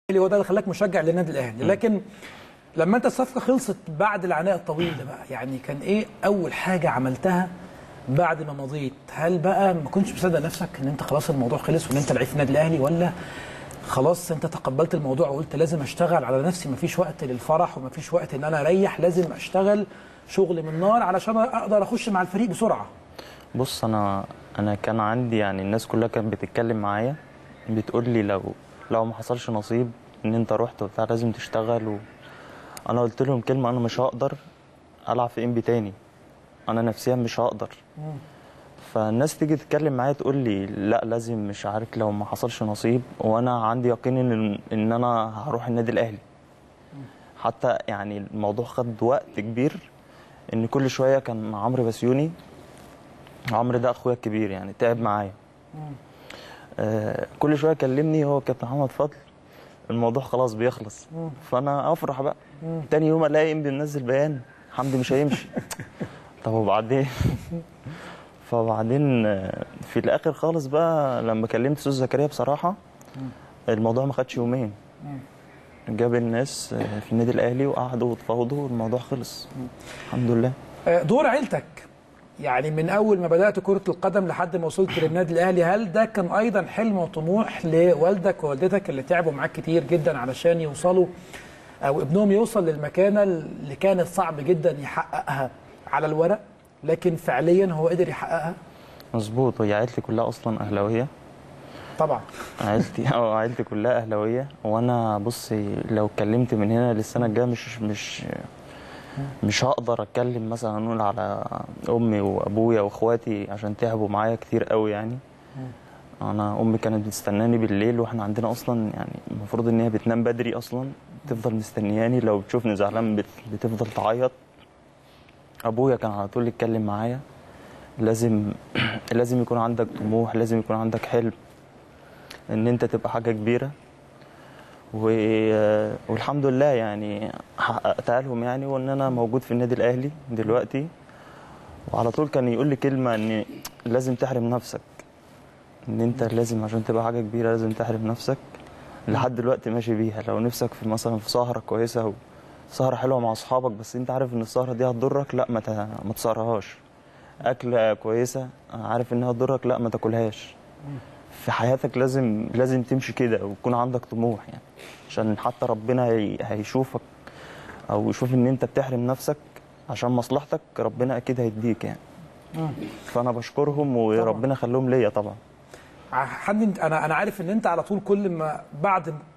اللي هو ده اللي خلاك مشجع للنادي الاهلي لكن لما انت الصفقه خلصت بعد العناء الطويل ده بقى يعني كان ايه اول حاجه عملتها بعد ما مضيت هل بقى ما كنتش مصدق نفسك ان انت خلاص الموضوع خلص وان انت لعيب في النادي الاهلي ولا خلاص انت تقبلت الموضوع وقلت لازم اشتغل على نفسي مفيش وقت للفرح ومفيش وقت ان انا اريح لازم اشتغل شغل من نار علشان اقدر اخش مع الفريق بسرعه بص انا انا كان عندي يعني الناس كلها كانت بتتكلم معايا بتقول لي لو لو ما حصلش نصيب ان انت رحت وبتاع لازم تشتغل و... انا قلت لهم كلمه انا مش هقدر العب في ام بي تاني انا نفسيا مش هقدر فالناس تيجي تتكلم معايا تقول لي لا لازم مش عارف لو ما حصلش نصيب وانا عندي يقين ان ان انا هروح النادي الاهلي حتى يعني الموضوع خد وقت كبير ان كل شويه كان عمرو بسيوني عمرو ده اخويا الكبير يعني تعب معايا آه كل شويه كلمني هو كابتن محمد فضل الموضوع خلاص بيخلص فانا افرح بقى تاني يوم الاقي انبي منزل بيان حمدي مش هيمشي طب وبعدين فبعدين آه، في الاخر خالص بقى لما كلمت استاذ زكريا بصراحه الموضوع ما خدش يومين جاب الناس آه، في النادي الاهلي وقعدوا وتفاوضوا والموضوع خلص الحمد لله آه، دور عيلتك يعني من اول ما بدات كره القدم لحد ما وصلت للنادي الاهلي هل ده كان ايضا حلم وطموح لوالدك ووالدتك اللي تعبوا معاك كتير جدا علشان يوصلوا او ابنهم يوصل للمكانه اللي كانت صعب جدا يحققها على الورق لكن فعليا هو قدر يحققها مظبوط هي عيلتي كلها اصلا اهلاويه طبعا عيلتي اه عيلتي كلها اهلاويه وانا بصي لو اتكلمت من هنا للسنه الجايه مش مش مش هقدر اتكلم مثلا نقول على امي وابويا واخواتي عشان تعبوا معايا كتير قوي يعني انا امي كانت بتستناني بالليل واحنا عندنا اصلا يعني المفروض ان هي بتنام بدري اصلا تفضل مستنياني لو بتشوفني زعلان بت- بتفضل تعيط ابويا كان على طول يتكلم معايا لازم لازم يكون عندك طموح لازم يكون عندك حلم ان انت تبقى حاجه كبيره و... والحمد لله يعني حققتها لهم يعني وان انا موجود في النادي الاهلي دلوقتي وعلى طول كان يقول لي كلمه ان لازم تحرم نفسك ان انت لازم عشان تبقى حاجه كبيره لازم تحرم نفسك لحد دلوقتي ماشي بيها لو نفسك في مثلا في سهره كويسه سهره حلوه مع اصحابك بس انت عارف ان السهره دي هتضرك لا ما ت- ما تسهرهاش اكله كويسه عارف انها تضرك لا ما تاكلهاش في حياتك لازم لازم تمشي كده ويكون عندك طموح يعني عشان حتى ربنا هي- هيشوفك او يشوف ان انت بتحرم نفسك عشان مصلحتك ربنا اكيد هيديك يعني فانا بشكرهم وربنا خليهم ليا طبعا حد انت- انا انا عارف ان انت على طول كل ما بعد